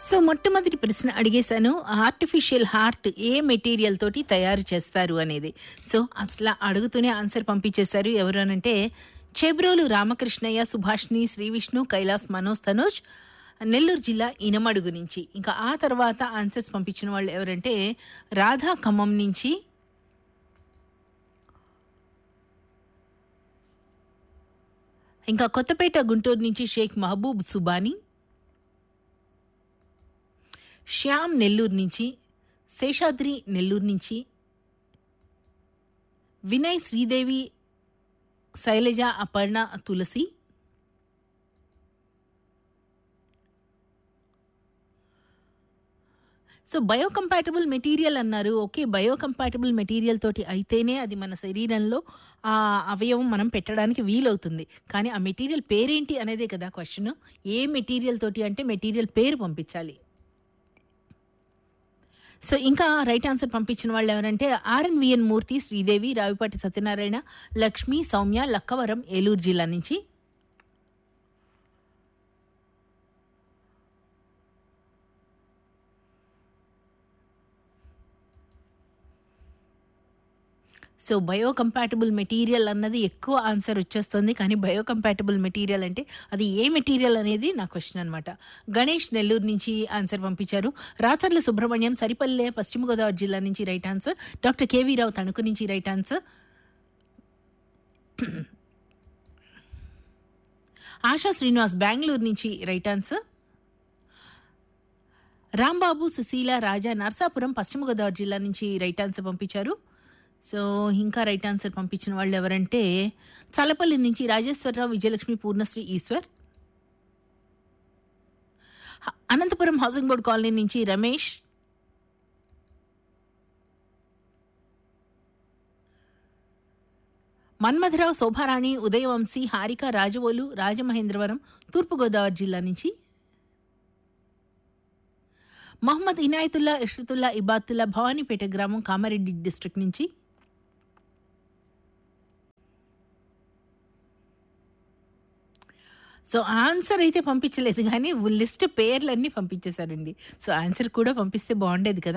so మొట్టమొదటి ప్రశ్న అడిగేశాను ఆర్టిఫిషియల్ హార్ట్ ఏ మెటీరియల్ తోటి తయారు చేస్తారు అనేది సో అసలు అడుగుతూనే ఆన్సర్ పంపించేశారు ఎవరు అనంటే చెబ్రోలు రామకృష్ణయ్య సుభాష్ని శ్రీ విష్ణు కైలాస్ మనోజ్ తనోజ్ నెల్లూరు జిల్లా ఇనమడుగు నుంచి ఇంకా ఆ తర్వాత ఆన్సర్స్ పంపించిన వాళ్ళు ఎవరంటే రాధా ఖమ్మం నుంచి ఇంకా కొత్తపేట గుంటూరు నుంచి షేక్ మహబూబ్ సుబానీ శ్యామ్ నెల్లూరు నుంచి శేషాద్రి నెల్లూరు నుంచి Vinay Sridevi Sailaja Aparna Tulasi so biocompatible material అన్నారు ఓకే బయోకంపాటబుల్ మెటీరియల్ తోటి అయితేనే అది మన శరీరంలో ఆ అవయవం మనం పెట్టడానికి వీలవుతుంది కానీ ఆ మెటీరియల్ పేరేంటి అనేదే కదా క్వశ్చన్ ఏ మెటీరియల్ తోటి అంటే మెటీరియల్ పేరు పంపించాలి సో ఇంకా రైట్ ఆన్సర్ పంపించిన వాళ్ళు ఎవరంటే ఆర్ఎన్విఎన్ మూర్తి శ్రీదేవి రావిపాటి సత్యనారాయణ లక్ష్మి సౌమ్య లక్కవరం ఏలూరు జిల్లా నుంచి సో బయోకంపాటబుల్ మెటీరియల్ అన్నది ఎక్కువ ఆన్సర్ వచ్చేస్తుంది కానీ బయోకంపాటబుల్ మెటీరియల్ అంటే అది ఏ మెటీరియల్ అనేది నా క్వశ్చన్ అనమాట గణేష్ నెల్లూరు నుంచి ఆన్సర్ పంపించారు రాచర్ల సుబ్రహ్మణ్యం సరిపల్లె పశ్చిమ గోదావరి జిల్లా నుంచి right answer doctor K V Rao Tanuku నుంచి రైట్ ఆన్సర్ ఆశా శ్రీనివాస్ బెంగళూరు నుంచి రైట్ ఆన్సర్ రాంబాబు సుశీల రాజా నర్సాపురం పశ్చిమ గోదావరి జిల్లా నుంచి రైట్ ఆన్సర్ పంపించారు సో ఇంకా రైట్ ఆన్సర్ పంపించిన వాళ్ళు ఎవరంటే చలపల్లి నుంచి రాజేశ్వరరావు విజయలక్ష్మి పూర్ణశ్రీ ఈశ్వర్ హ- అనంతపురం హౌసింగ్ బోర్డ్ కాలనీ నుంచి రమేష్ మన్మథరావు శోభారాణి ఉదయవంశీ హారిక రాజవోలు రాజమహేంద్రవరం తూర్పుగోదావరి జిల్లా నుంచి మహమ్మద్ ఇనాయతుల్లా ఇష్రతుల్లా ఇబాతుల్లా భవానీపేట గ్రామం కామారెడ్డి డిస్ట్రిక్ట్ నుంచి సో ఆన్సర్ అయితే పంపించలేదు కానీ లిస్ట్ పేర్లన్నీ పంపించేశారండి సో ఆన్సర్ కూడా పంపిస్తే బాగుండేది కదా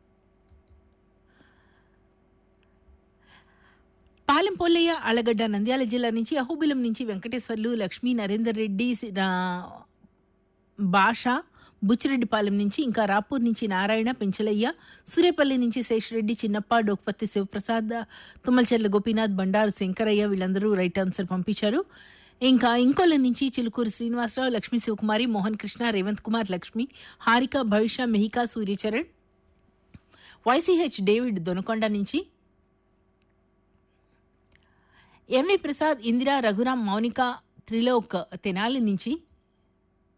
పాలెం పొల్లయ్య అలగడ్డ నంద్యాల జిల్లా నుంచి అహోబిలం నుంచి వెంకటేశ్వర్లు లక్ష్మీ నరేందర్ రెడ్డి సి- రా- భాష బుచ్చిరెడ్డిపాలెం నుంచి ఇంకా రాపూర్ నుంచి నారాయణ పెంచలయ్య సూర్యపల్లి నుంచి శేషరెడ్డి చిన్నప్ప డోక్పత్తి శివప్రసాద్ తుమ్మలచెర్ల గోపీనాథ్ బండారు శంకరయ్య వీళ్ళందరూ రైట్ ఆన్సర్ పంపించారు ఇంకా ఇంకొల్ల నుంచి చిలుకూరు శ్రీనివాసరావు లక్ష్మీ శివకుమారి మోహన్ కృష్ణ రేవంత్ కుమార్ లక్ష్మి హారిక భవిష్య మెహికా సూర్యచరణ్ వైసీహెచ్ డేవిడ్ దొనకొండ నుంచి ఎంవి ప్రసాద్ ఇందిరా రఘురాం మౌనిక త్రిలోక్ తెనాలి నుంచి